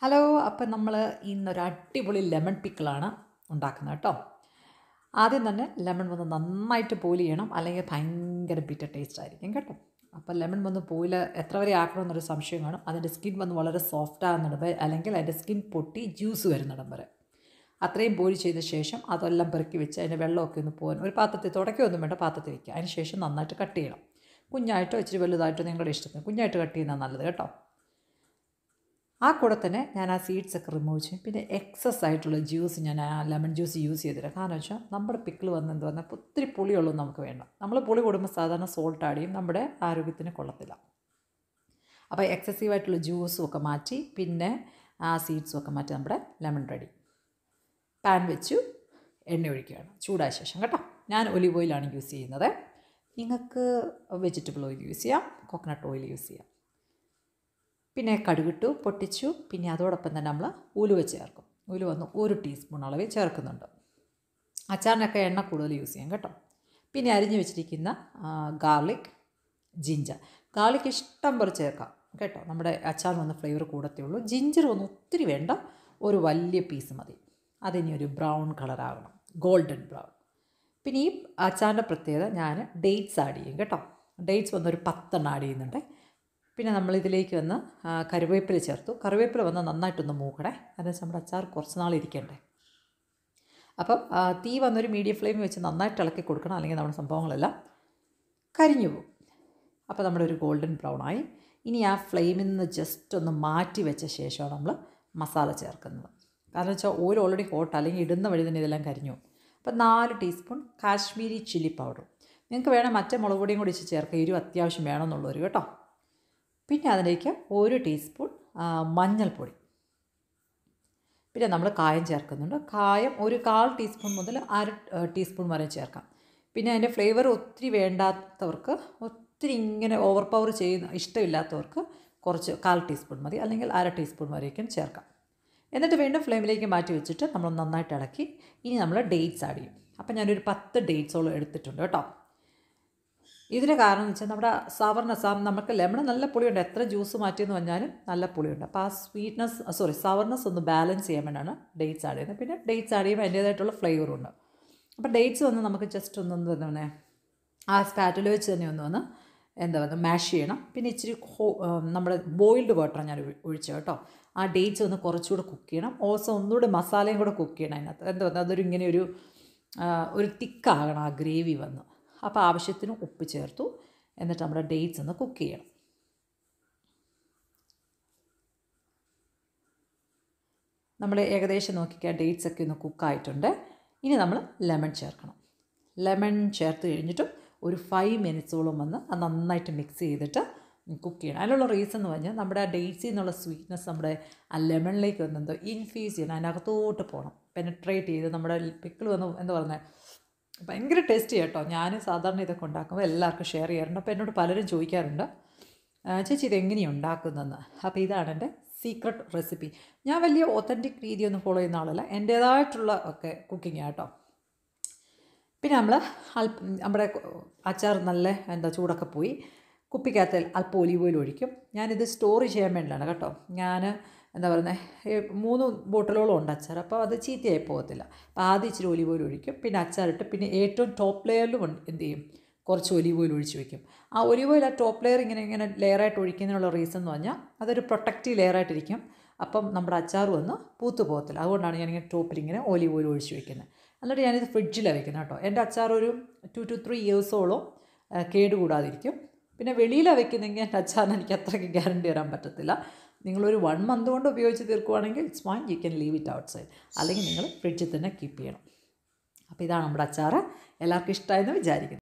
hello അപ്പം നമ്മൾ ഇന്നൊരു അടിപൊളി ലെമൺ പിക്കിളാണ് ഉണ്ടാക്കുന്നത് കേട്ടോ ആദ്യം തന്നെ ലെമൺ വന്ന് നന്നായിട്ട് പോയിൽ ചെയ്യണം അല്ലെങ്കിൽ ഭയങ്കര ബിറ്റർ ടേസ്റ്റ് ആയിരിക്കും കേട്ടോ അപ്പോൾ ലെമൺ വന്ന് പോയിൽ എത്ര വരെ ആക്കണമെന്നൊരു സംശയം കാണും അതിൻ്റെ സ്കിൻ വന്ന് വളരെ സോഫ്റ്റ് ആകുന്നിടം വരെ അല്ലെങ്കിൽ അതിൻ്റെ സ്കിൻ പൊട്ടി ജ്യൂസ് വരുന്നിടം വരെ അത്രയും ബോയിൽ ചെയ്ത ശേഷം അതെല്ലാം പെറുക്കി വെച്ച് അതിൻ്റെ വെള്ളമൊക്കെ ഒന്ന് പോകാൻ ഒരു പാത്രത്തിൽ തുടക്കുകയൊന്നും വേണ്ട പാത്രത്തിൽ വെക്കുക അതിന് ശേഷം നന്നായിട്ട് കട്ട് ചെയ്യണം കുഞ്ഞായിട്ടോ ഇച്ചിരി വലുതായിട്ടോ നിങ്ങളുടെ ഇഷ്ടത്തിന് കുഞ്ഞായിട്ട് കട്ട് ചെയ്യുന്നതാണ് നല്ലത് കേട്ടോ ആ കൂടെ തന്നെ ഞാൻ ആ സീഡ്സ് ഒക്കെ റിമൂവ് ചെയ്യും പിന്നെ എക്സസ് ആയിട്ടുള്ള ജ്യൂസ് ഞാൻ ആ ലെമൺ ജ്യൂസ് യൂസ് ചെയ്തില്ല കാരണം വെച്ചാൽ നമ്മുടെ പിക്കിൾ വന്ന് എന്ത് പറഞ്ഞാൽ ഒത്തിരി പുളിയുള്ളൂ നമുക്ക് വേണ്ട നമ്മൾ പുളി കൂടുമ്പോൾ സാധാരണ സോൾട്ട് ആഡ് ചെയ്യും നമ്മുടെ ആരോഗ്യത്തിന് കൊള്ളത്തില്ല അപ്പോൾ എക്സസീവായിട്ടുള്ള ജ്യൂസും ഒക്കെ മാറ്റി പിന്നെ ആ സീഡ്സും ഒക്കെ മാറ്റി നമ്മുടെ ലെമൺ റെഡി പാൻ വെച്ചു എണ്ണ ഒഴിക്കുകയാണ് ചൂടായ ശേഷം കേട്ടോ ഞാൻ ഒലിവ് ഓയിലാണ് യൂസ് ചെയ്യുന്നത് നിങ്ങൾക്ക് വെജിറ്റബിൾ ഓയിൽ യൂസ് ചെയ്യാം കോക്കനട്ട് ഓയിൽ യൂസ് ചെയ്യാം പിന്നെ കടുകിട്ടു പൊട്ടിച്ചു പിന്നെ അതോടൊപ്പം തന്നെ നമ്മൾ ഉലുവ ചേർക്കും ഉലുവ വന്ന് ഒരു ടീസ്പൂൺ അളവിൽ ചേർക്കുന്നുണ്ട് അച്ചാറിനൊക്കെ എണ്ണ കൂടുതൽ യൂസ് ചെയ്യാം കേട്ടോ പിന്നെ അരിഞ്ഞു വെച്ചിരിക്കുന്ന ഗാർലിക് ജിഞ്ചർ ഗാർലിക് ഇഷ്ടം പോലെ ചേർക്കാം കേട്ടോ നമ്മുടെ അച്ചാറിന് വന്ന് ഫ്ലേവർ കൂടത്തേ ഉള്ളൂ ജിഞ്ചർ ഒന്നും ഒത്തിരി വേണ്ട ഒരു വലിയ പീസ് മതി അതിനി ഒരു ബ്രൗൺ കളറാകണം ഗോൾഡൻ ബ്രൗൺ പിന്നെ ഈ അച്ചാറിൻ്റെ പ്രത്യേകത ഞാൻ ഡേറ്റ്സ് ആഡ് ചെയ്യും കേട്ടോ ഡേറ്റ്സ് വന്നൊരു പത്തെണ്ണം ആഡ് ചെയ്യുന്നുണ്ട് പിന്നെ നമ്മൾ ഇതിലേക്ക് വന്ന് കറിവേപ്പില ചേർത്തു കറിവേപ്പില വന്ന് നന്നായിട്ടൊന്ന് മൂക്കണേ കാരണം നമ്മുടെ അച്ചാർ കുറച്ച് നാൾ ഇരിക്കണ്ടേ അപ്പം തീ വന്നൊരു മീഡിയം ഫ്ലെയിമിൽ വെച്ച് നന്നായിട്ട് ഇളക്കി കൊടുക്കണം അല്ലെങ്കിൽ നമ്മുടെ സംഭവങ്ങളെല്ലാം കരിഞ്ഞു പോകും അപ്പോൾ നമ്മുടെ ഒരു ഗോൾഡൻ ബ്രൗൺ ആയി ഇനി ആ ഫ്ലെയിമിൽ നിന്ന് ജസ്റ്റ് ഒന്ന് മാറ്റി വെച്ച ശേഷമാണ് നമ്മൾ മസാല ചേർക്കുന്നത് കാരണം വെച്ചാൽ ഓയിൽ ഓൾറെഡി ഹോട്ട് അല്ലെങ്കിൽ ഇടുന്ന വഴി തന്നെ ഇതെല്ലാം കരിഞ്ഞു അപ്പോൾ നാല് ടീസ്പൂൺ കാശ്മീരി ചില്ലി പൗഡർ നിങ്ങൾക്ക് വേണം മറ്റേ മുളക് പൊടിയും കൂടി ഇച്ച് ചേർക്കുക എരിവ് അത്യാവശ്യം വേണമെന്നുള്ളൊരു കേട്ടോ പിന്നെ അതിലേക്ക് ഒരു ടീസ്പൂൺ മഞ്ഞൾപ്പൊടി പിന്നെ നമ്മൾ കായം ചേർക്കുന്നുണ്ട് കായം ഒരു കാൽ ടീസ്പൂൺ മുതൽ അര ടീസ്പൂൺ വരെ ചേർക്കാം പിന്നെ അതിൻ്റെ ഫ്ലേവർ ഒത്തിരി വേണ്ടാത്തവർക്ക് ഒത്തിരി ഇങ്ങനെ ഓവർ പവർ ചെയ്യുന്ന ഇഷ്ടമില്ലാത്തവർക്ക് കുറച്ച് കാൽ ടീസ്പൂൺ മതി അല്ലെങ്കിൽ അര ടീസ്പൂൺ വരേക്കും ചേർക്കാം എന്നിട്ട് വീണ്ടും ഫ്ലെയിമിലേക്ക് മാറ്റി വെച്ചിട്ട് നമ്മൾ നന്നായിട്ട് ഇളക്കി ഇനി നമ്മൾ ഡേറ്റ്സ് ആഡ് ചെയ്യും അപ്പം ഞാനൊരു പത്ത് ഡേറ്റ്സോളം എടുത്തിട്ടുണ്ട് കേട്ടോ ഇതിന് കാരണം എന്ന് വെച്ചാൽ നമ്മുടെ സവർനെസ് നമുക്ക് ലെമൺ നല്ല പുളിയുണ്ട് എത്ര ജ്യൂസ് മാറ്റിയെന്ന് പറഞ്ഞാലും നല്ല പുളിയുണ്ട് അപ്പോൾ ആ സ്വീറ്റ്നസ് സോറി സവർനെസ് ഒന്ന് ബാലൻസ് ചെയ്യാൻ വേണ്ടിയാണ് ഡേറ്റ്സ് ആഡ് ചെയ്യുന്നത് പിന്നെ ഡേറ്റ്സ് ആഡ് ചെയ്യുമ്പോൾ അതിൻ്റേതായിട്ടുള്ള ഫ്ലേവറും ഉണ്ട് അപ്പോൾ ഡേറ്റ്സ് വന്ന് നമുക്ക് ജസ്റ്റ് ഒന്ന് എന്താ പറയുക ആ സ്പാറ്റിൽ വെച്ച് തന്നെ ഒന്ന് വന്ന് എന്താ പറയുക മാഷ് ചെയ്യണം പിന്നെ ഇച്ചിരി ഹോ നമ്മുടെ ബോയിൽഡ് വാട്ടർ ഞാൻ ഒഴിച്ചു കേട്ടോ ആ ഡേറ്റ്സ് ഒന്ന് കുറച്ചുകൂടെ കുക്ക് ചെയ്യണം ഓൾസോ ഒന്നുകൂടെ മസാലയും കൂടെ കുക്ക് ചെയ്യണം അതിനകത്ത് എന്താ പറയുക അതൊരു ഇങ്ങനെ ഒരു ഒരു തിക്കാകണം ആ ഗ്രേവി വന്ന് അപ്പോൾ ആവശ്യത്തിന് ഉപ്പ് ചേർത്തു എന്നിട്ട് നമ്മുടെ ഡേറ്റ്സ് ഒന്ന് കുക്ക് ചെയ്യണം നമ്മൾ ഏകദേശം നോക്കിക്കാൻ ഡേറ്റ്സ് ഒക്കെ ഒന്ന് കുക്കായിട്ടുണ്ട് ഇനി നമ്മൾ ലെമൺ ചേർക്കണം ലെമൺ ചേർത്ത് കഴിഞ്ഞിട്ടും ഒരു ഫൈവ് മിനിറ്റ്സോളം വന്ന് അത് നന്നായിട്ട് മിക്സ് ചെയ്തിട്ട് കുക്ക് ചെയ്യണം അതിനുള്ള റീസൺ എന്ന് പറഞ്ഞാൽ നമ്മുടെ ആ ഡേറ്റ്സിൽ നിന്നുള്ള സ്വീറ്റ്നെസ് നമ്മുടെ ആ ലെമണിലേക്ക് വന്ന് എന്തോ ഇൻഫ്യൂസ് ചെയ്യണം അതിനകത്തോട്ട് പോകണം പെനട്രേറ്റ് ചെയ്ത് നമ്മുടെ പിക്കിൾ വന്ന് എന്താ പറയുന്നത് ഭയങ്കര ടേസ്റ്റി കേട്ടോ ഞാൻ സാധാരണ ഇതൊക്കെ ഉണ്ടാക്കുമ്പോൾ എല്ലാവർക്കും ഷെയർ ചെയ്യാറുണ്ട് അപ്പോൾ എന്നോട് പലരും ചോദിക്കാറുണ്ട് ചേച്ചി ഇതെങ്ങനെയാണ് ഉണ്ടാക്കുന്നതെന്ന് അപ്പോൾ ഇതാണ് എൻ്റെ സീക്രട്ട് റെസിപ്പി ഞാൻ വലിയ ഒത്തൻറ്റിക് രീതിയൊന്നും ഫോളോ ചെയ്യുന്ന ആളല്ല എൻ്റേതായിട്ടുള്ള ഒക്കെ കുക്കിംഗ് കേട്ടോ പിന്നെ നമ്മൾ അല്പം നമ്മുടെ അച്ചാർ നല്ല എന്താ ചൂടൊക്കെ പോയി കുപ്പിക്കകത്ത് അല്പം ഒലിവ് ഓയിൽ ഒഴിക്കും ഞാനിത് സ്റ്റോർ ചെയ്യാൻ വേണ്ടിയാണ് കേട്ടോ ഞാൻ എന്താ പറയുന്നത് മൂന്ന് ബോട്ടിലോളം ഉണ്ട് അച്ചാർ അപ്പോൾ അത് ചീത്തയായി പോകത്തില്ല അപ്പോൾ ആദ്യം ഇച്ചിരി ഒലിവ് ഓയിൽ ഒഴിക്കും പിന്നെ അച്ചാറിട്ട് പിന്നെ ഏറ്റവും ടോപ്പ് ലെയറിലും എന്ത് ചെയ്യും കുറച്ച് ഒലിവ് ഓയിൽ ഒഴിച്ച് വയ്ക്കും ആ ഒലിവ് ഓയിൽ ആ ടോപ്പ് ലെയർ ഇങ്ങനെ ഇങ്ങനെ ലെയറായിട്ട് ഒഴിക്കുന്നതിനുള്ള റീസൺ എന്ന് പറഞ്ഞാൽ അതൊരു പ്രൊട്ടക്റ്റീവ് ലെയറായിട്ടിരിക്കും അപ്പം നമ്മുടെ അച്ചാർ വന്ന് പൂത്തു പോകത്തില്ല അതുകൊണ്ടാണ് ഞാനിങ്ങനെ ടോപ്പിൽ ഇങ്ങനെ ഒലിവ് ഓയിൽ ഒഴിച്ച് വയ്ക്കുന്നത് എന്നിട്ട് ഞാനിത് ഫ്രിഡ്ജിലാണ് വെക്കുന്നത് കേട്ടോ എൻ്റെ അച്ചാർ ഒരു ടു ടു ത്രീ ഇയേഴ്സോളം കേടുകൂടാതിരിക്കും പിന്നെ വെളിയിലാണ് വെക്കുന്നെങ്കിൽ എൻ്റെ അച്ചാറിന് എനിക്ക് അത്രയ്ക്ക് ഗ്യാരണ്ടി തരാൻ പറ്റത്തില്ല നിങ്ങളൊരു വൺ മന്ത് കൊണ്ട് ഉപയോഗിച്ച് തീർക്കുവാണെങ്കിൽ it's fine you can leave it outside അല്ലെങ്കിൽ നിങ്ങൾ ഫ്രിഡ്ജിൽ തന്നെ കീപ്പ് ചെയ്യണം അപ്പോൾ ഇതാണ് നമ്മുടെ അച്ചാർ എല്ലാവർക്കും ഇഷ്ടമായെന്ന് വിചാരിക്കുന്നു